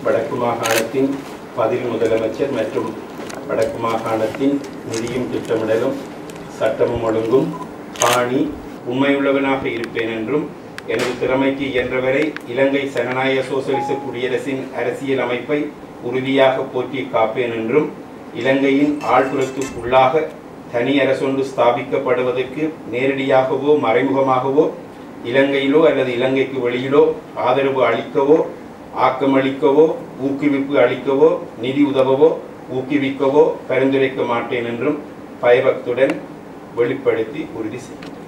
வடக்கு மாகாணத்தின் பதில் முதலமைச்சர் மற்றும் வடக்கு மாகாணத்தின் நிதியும் திட்டமிடலும் சட்டமும் ஒழுங்கும் பாணி உண்மையுள்ளவனாக இருப்பேன் என்றும் எனது திறமைக்கு இயன்றவரை இலங்கை சனநாயக சோசலிச குடியரசின் அரசியல் அமைப்பை உறுதியாக போற்றி காப்பேன் என்றும் இலங்கையின் ஆழ்புறத்துக்குள்ளாக தனி அரசொன்று ஸ்தாபிக்கப்படுவதற்கு நேரடியாகவோ மறைமுகமாகவோ இலங்கையிலோ அல்லது இலங்கைக்கு வெளியிலோ ஆதரவு அளிக்கவோ ஆக்கமளிக்கவோ ஊக்குவிப்பு அளிக்கவோ நிதி உதவவோ ஊக்குவிக்கவோ பரிந்துரைக்க மாட்டேன் என்றும் பயபக்துடன் வெளிப்படுத்தி உறுதி செய்கிறேன்